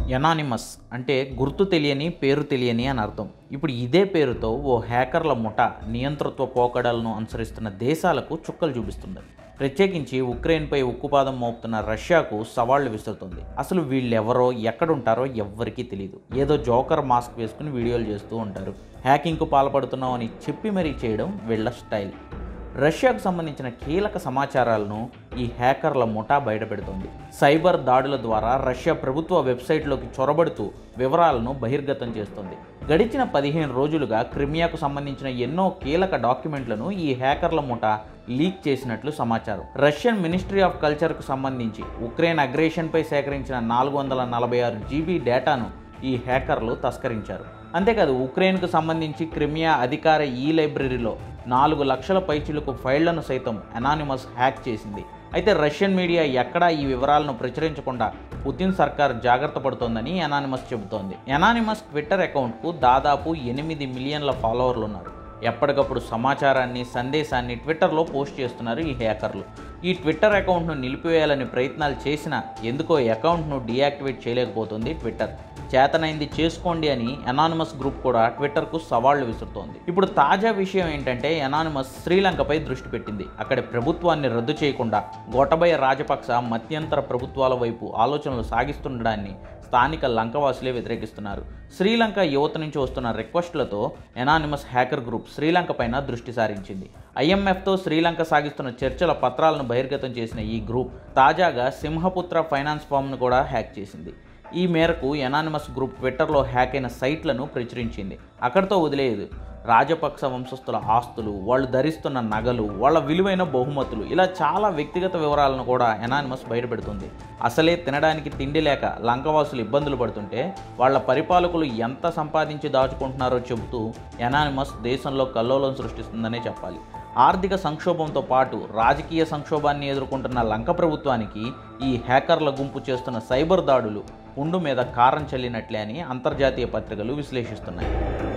anonymous అంటే గుర్తు తెలియని పేరు తెలియని అని అర్థం ఇప్పుడు ఇదే పేరుతో ఓ హ్యాకర్ల ముఠ నియంతృత్వ పోకడలను అనుసరిస్తున్న దేశాలకు చుక్కలు చూపిస్తుంది ప్రత్యేకించి ఉక్రెయిన్పై ఉక్కుపాదం మోపుతున్న రష్యాకు సవాళ్లు విసురుతుంది అసలు వీళ్ళెవరో ఎక్కడుంటారో ఎవ్వరికీ తెలియదు ఏదో జోకర్ మాస్క్ వేసుకుని వీడియోలు చేస్తూ ఉంటారు హ్యాకింగ్కు పాల్పడుతున్నామని చెప్పి మరీ చేయడం వీళ్ళ స్టైల్ రష్యాకు సంబంధించిన కీలక సమాచారాలను ఈ హ్యాకర్ల ముఠా బయటపెడుతోంది సైబర్ దాడుల ద్వారా రష్యా ప్రభుత్వ వెబ్సైట్లోకి చొరబడుతూ వివరాలను బహిర్గతం చేస్తుంది గడిచిన పదిహేను రోజులుగా క్రిమియాకు సంబంధించిన ఎన్నో కీలక డాక్యుమెంట్లను ఈ హ్యాకర్ల ముఠా లీక్ చేసినట్లు సమాచారం రష్యన్ మినిస్ట్రీ ఆఫ్ కల్చర్కు సంబంధించి ఉక్రెయిన్ అగ్రేషన్పై సేకరించిన నాలుగు వందల నలభై ఆరు జీబీ డేటాను ఈ హ్యాకర్లు తస్కరించారు అంతేకాదు ఉక్రెయిన్కు సంబంధించి క్రిమియా అధికార ఈ లైబ్రరీలో నాలుగు లక్షల పైచిలకు ఫైళ్లను సైతం అనానిమస్ హ్యాక్ చేసింది అయితే రష్యన్ మీడియా ఎక్కడా ఈ వివరాలను ప్రచురించకుండా పుతిన్ సర్కార్ జాగ్రత్త పడుతోందని ఎనానిమస్ చెబుతోంది ఎనానిమస్ ట్విట్టర్ అకౌంట్కు దాదాపు ఎనిమిది మిలియన్ల ఫాలోవర్లు ఉన్నారు ఎప్పటికప్పుడు సమాచారాన్ని సందేశాన్ని ట్విట్టర్లో పోస్ట్ చేస్తున్నారు ఈ హ్యాకర్లు ఈ ట్విట్టర్ అకౌంట్ను నిలిపివేయాలని ప్రయత్నాలు చేసినా ఎందుకో అకౌంట్ను డియాక్టివేట్ చేయలేకపోతుంది ట్విట్టర్ చేతనైంది చేసుకోండి అని ఎనానిమస్ గ్రూప్ కూడా ట్విట్టర్కు సవాళ్లు విసురుతోంది ఇప్పుడు తాజా విషయం ఏంటంటే ఎనానిమస్ శ్రీలంకపై దృష్టి పెట్టింది అక్కడి ప్రభుత్వాన్ని రద్దు చేయకుండా గోటబయ రాజపక్స మధ్యంతర ప్రభుత్వాల వైపు ఆలోచనలు సాగిస్తుండడాన్ని స్థానిక లంకవాసులే వ్యతిరేకిస్తున్నారు శ్రీలంక యువత నుంచి వస్తున్న రిక్వెస్ట్లతో ఎనానిమస్ హ్యాకర్ గ్రూప్ శ్రీలంక పైన దృష్టి సారించింది ఐఎంఎఫ్తో శ్రీలంక సాగిస్తున్న చర్చల పత్రాలను బహిర్గతం చేసిన ఈ గ్రూప్ తాజాగా సింహపుత్ర ఫైనాన్స్ ఫామ్ను కూడా హ్యాక్ చేసింది ఈ మేరకు ఎనానిమస్ గ్రూప్ ట్విట్టర్లో హ్యాక్ అయిన సైట్లను ప్రచురించింది అక్కడితో వదిలేదు రాజపక్స వంశస్థుల ఆస్తులు వాళ్ళు ధరిస్తున్న నగలు వాళ్ళ విలువైన బహుమతులు ఇలా చాలా వ్యక్తిగత వివరాలను కూడా ఎనానిమస్ బయటపెడుతుంది అసలే తినడానికి తిండి లేక లంకవాసులు ఇబ్బందులు పడుతుంటే వాళ్ళ పరిపాలకులు ఎంత సంపాదించి దాచుకుంటున్నారో చెబుతూ ఎనానిమస్ దేశంలో కల్లోలం సృష్టిస్తుందనే చెప్పాలి ఆర్థిక సంక్షోభంతో పాటు రాజకీయ సంక్షోభాన్ని ఎదుర్కొంటున్న లంక ప్రభుత్వానికి ఈ హ్యాకర్ల గుంపు చేస్తున్న సైబర్ దాడులు పుండు మీద కారం చల్లినట్లే అని అంతర్జాతీయ పత్రికలు విశ్లేషిస్తున్నాయి